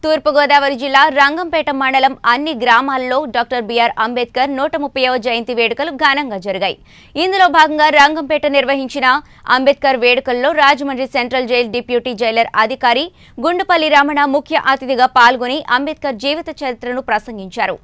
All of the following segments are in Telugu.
తూర్పుగోదావరి జిల్లా రంగంపేట మండలం అన్ని గ్రామాల్లో డాక్టర్ బిఆర్ అంబేద్కర్ నూట ముప్పైవ జయంతి వేడుకలు ఘనంగా జరిగాయి ఇందులో భాగంగా రంగంపేట నిర్వహించిన అంబేద్కర్ వేడుకల్లో Rajahmundry central jail deputy jailer అధికారి గుండుపల్లి రమణ ముఖ్య అతిథిగా పాల్గొని అంబేద్కర్ జీవిత చరిత్రను ప్రసంగించారు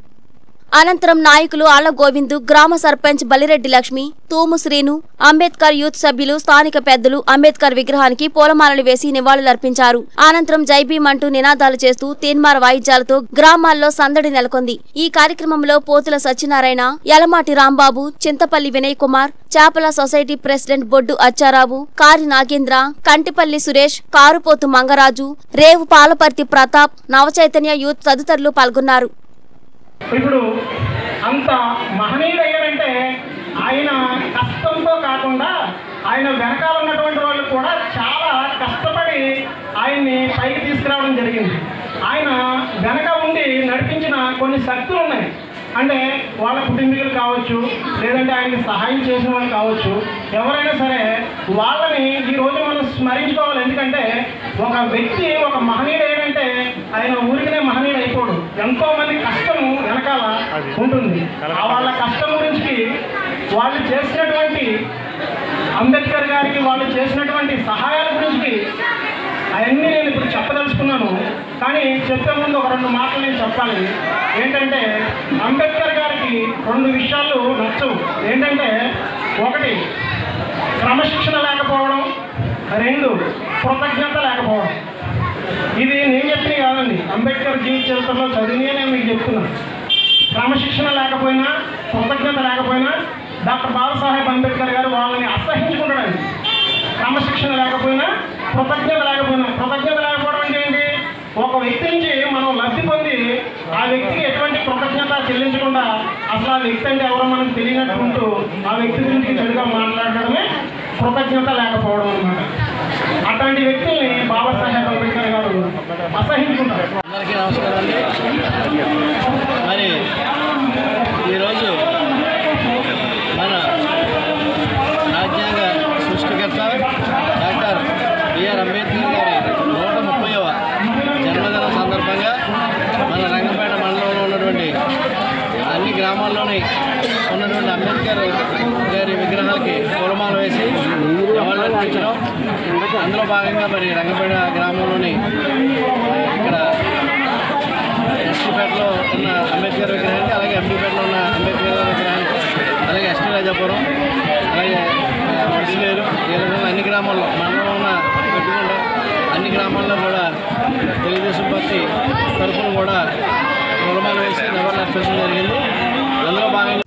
అనంతరం నాయకులు ఆళ్ల గోవిందు గ్రామ సర్పంచ్ బలిరెడ్డి లక్ష్మి తూము శ్రీను అంబేద్కర్ యూత్ సభ్యులు స్థానిక పెద్దలు అంబేద్కర్ విగ్రహానికి పూలమాలలు వేసి నివాళులర్పించారు అనంతరం జై భీమ్ అంటూ నినాదాలు చేస్తూ తీన్మార్ వాయిద్యాలతో గ్రామాల్లో సందడి నెలకొంది ఈ కార్యక్రమంలో పోతుల సత్యనారాయణ యలమాటి రాంబాబు చింతపల్లి వినయ్ కుమార్ చేపల society president Boddu Atcharao Kari Nagendra Kantipalli Suresh Karupothu Mangaraju Revu Palaparthi Pratap Navachaitanya youth తదితరులు పాల్గొన్నారు ఇప్పుడు అంత మహనీయుడయ్యాడంటే ఆయన కష్టంతో కాకుండా ఆయన వెనకాల ఉన్నటువంటి వాళ్ళు కూడా చాలా కష్టపడి ఆయన్ని పైకి తీసుకురావడం జరిగింది ఆయన వెనక ఉండి నడిపించిన కొన్ని శక్తులు ఉన్నాయి అంటే వాళ్ళ కుటుంబీకులు కావచ్చు లేదంటే ఆయనకి సహాయం చేసిన వాళ్ళు కావచ్చు ఎవరైనా సరే వాళ్ళని ఈ రోజు మనం స్మరించుకోవాలి ఎందుకంటే ఒక వ్యక్తి ఒక మహనీయుడు ఏంటంటే ఆయన ఊరికనే మహనీయుడు అయిపోడు ఎంతో మంది కష్టము వెనకాల ఉంటుంది ఆ వాళ్ళ కష్టం గురించి వాళ్ళు చేసినటువంటి అంబేద్కర్ గారికి వాళ్ళు చేసినటువంటి సహాయాల గురించి అవన్నీ నేను ఇప్పుడు చెప్పదలుచుకున్నాను కానీ చెప్పే ముందు ఒక రెండు మాటలు నేను చెప్పాలి ఏంటంటే అంబేద్కర్ గారికి రెండు విషయాలు నచ్చవు ఏంటంటే ఒకటి క్రమశిక్షణ లేకపోవడం రెండు కృతజ్ఞత లేకపోవడం ఇది నేను చెప్పిన కాదండి అంబేద్కర్ జీవిత చరిత్రలో చదివినే నేను మీకు చెప్తున్నాను క్రమశిక్షణ లేకపోయినా కృతజ్ఞత లేకపోయినా డాక్టర్ బాబాసాహెబ్ అంబేద్కర్ గారు వాళ్ళని అసహించుకుంటాడండి క్రమశిక్షణ లేకపోయినా కృతజ్ఞత లేకపోయినా కృతజ్ఞత లేకపోవడం అంటే ఏంటి ఒక వ్యక్తి నుంచి మనం లబ్ధి పొంది ఆ వ్యక్తికి ఎటువంటి కృతజ్ఞత చెల్లించకుండా అసలు ఆ వ్యక్తి అంటే ఎవరో మనకు తెలియనట్టు ఆ వ్యక్తి గురించి చెడుగా మాట్లాడడమే కృతజ్ఞత లేకపోవడం అన్నమాట అట్లాంటి వ్యక్తుల్ని బాబాసాహెబ్ అంబేద్కర్ గారు అసహించుకుంటారు అందరికీ నమస్కారం అండి మరి ఈరోజు మన రాజ్యాంగ సృష్టికర్త డాక్టర్ బిఆర్ అంబేద్కర్ గారి నూట ముప్పైవ జన్మదిన సందర్భంగా మన రంగపేట మండలంలో ఉన్నటువంటి అన్ని గ్రామాల్లోని ఉన్నటువంటి అంబేద్కర్ గారి విగ్రహాలకి పూలమాల వేసి నివాళులు అర్పించడం అందులో భాగంగా మరి రంగపేట గ్రామంలోని ఇక్కడ ఎస్టీపేటలో ఉన్న అంబేద్కర్ విగ్రహానికి అలాగే ఎంపీపేటలో ఉన్న అంబేద్కర్ గారి విగ్రహానికి అలాగే ఎస్టీ రాజాపురం అలాగే మడిసిలేరు ఏలగొండ అన్ని గ్రామాల్లో మండలంలో ఉన్న పెట్టుకుంటే అన్ని గ్రామాల్లో కూడా తెలుగుదేశం పార్టీ తరఫున కూడా కులమాలు వేసి నివాళులు అర్పించడం